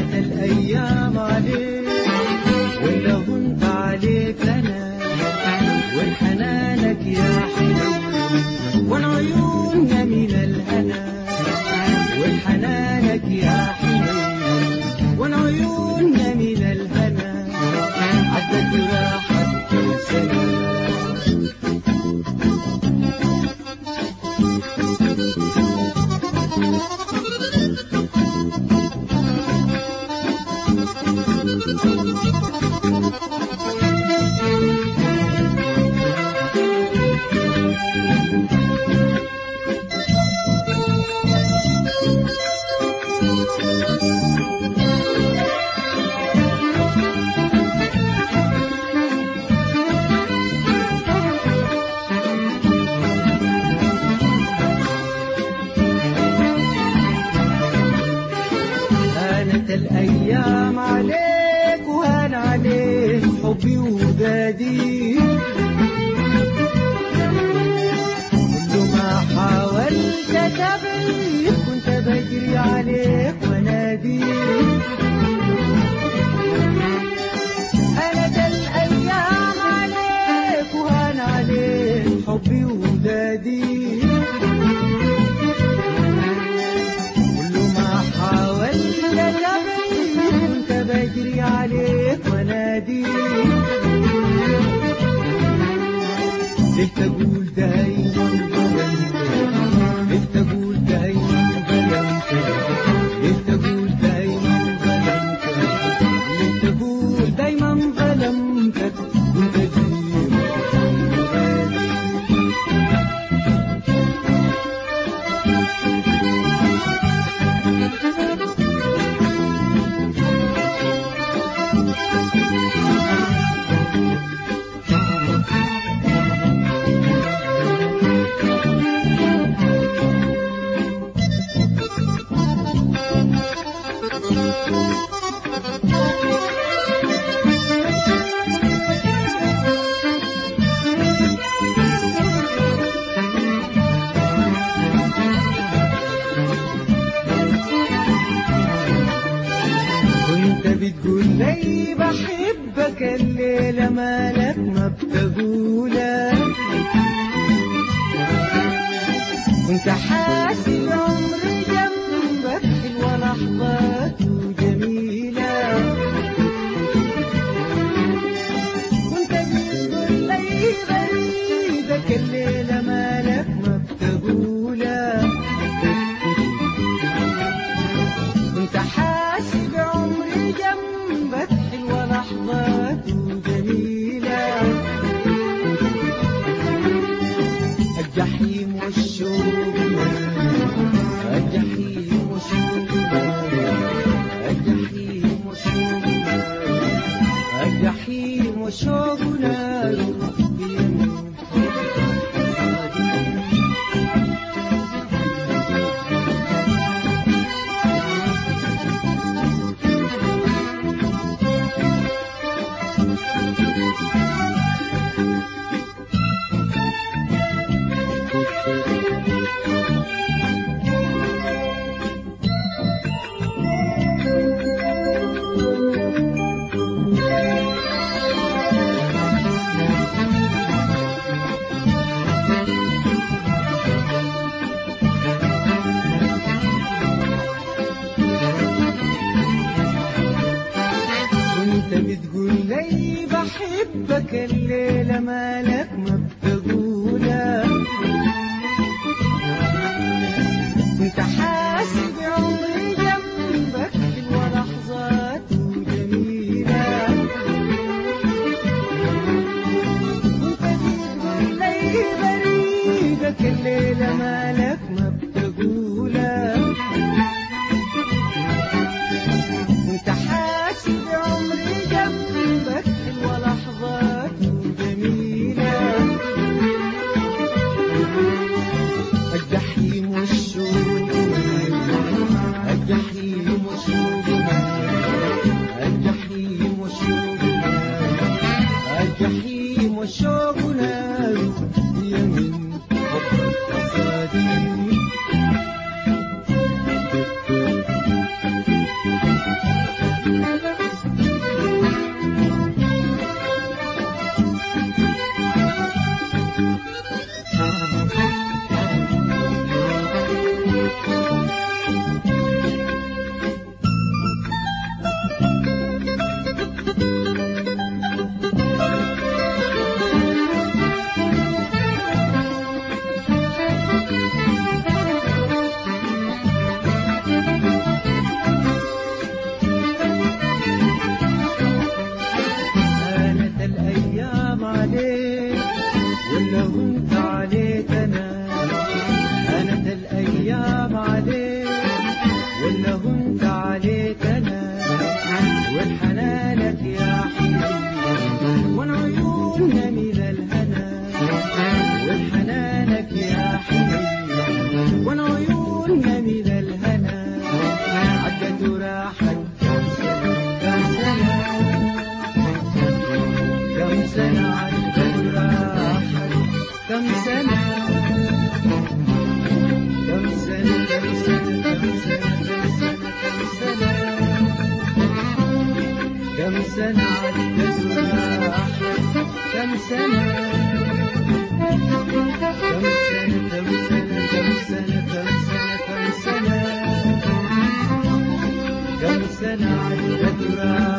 هانت الأيام عليك ولا هنت عليك أنا والحنانك يا حلو والعيون من الهنا والحنانك يا حلو والعيون من الهنا عدت راحت كل سنة هانت الأيام عليك وهان عليك حبي وبادي كل ما حاولت تبعيد كنت بجري عليك ونادي هانت الأيام عليك وهان عليك حبي وبادي كل ما حاولت تبعيد كنت بجري عليك ونادي ليه تقول دايما ظلمت ليه تقول دايما ظلمت ليه تقول دايما ظلمت ليه تقول دايما ظلمتك كنت جيت كنت بتقول لي بحبك الليلة مالك ما بتقولها كنت حاسب عمري جنبك حلوة لحظاته جميلة كنت بتقول لي بريدك الليلة مالك ما بتقولها كنت حاسب عمري جنبك حلوة لحظاته جميلة الجحيم والشوق الجحيم والشوق الجحيم والشوق الجحيم والشوق نار بيمين كنت بتقول لي بحبك الليلة مالك ما بتقولها كنت حاسب عمري جنبك حلوة لحظاته جميلة كنت بتقول لي بريدك الليلة مالك ما بتقولها كنت حاسب عمري جنبك حلوة لحظات جميلة هانت الأيام عليك ولا وانت عليك أنا هانت الأيام عليك ولا وانت عليك أنا والحنانك يا حبيبي والعيون من الهنا والحنانك يا حبيبي والعيون من الهنا عدت وراحت كم سنة كم سنة عدت وراحت كم سنة كم سنة كم سنة كم سنة كم سنة كم سنة كم سنة عدت وراحت كم سنة كم سنة كم سنة كم سنة كم سنة كم سنة كم سنة عدت وراحت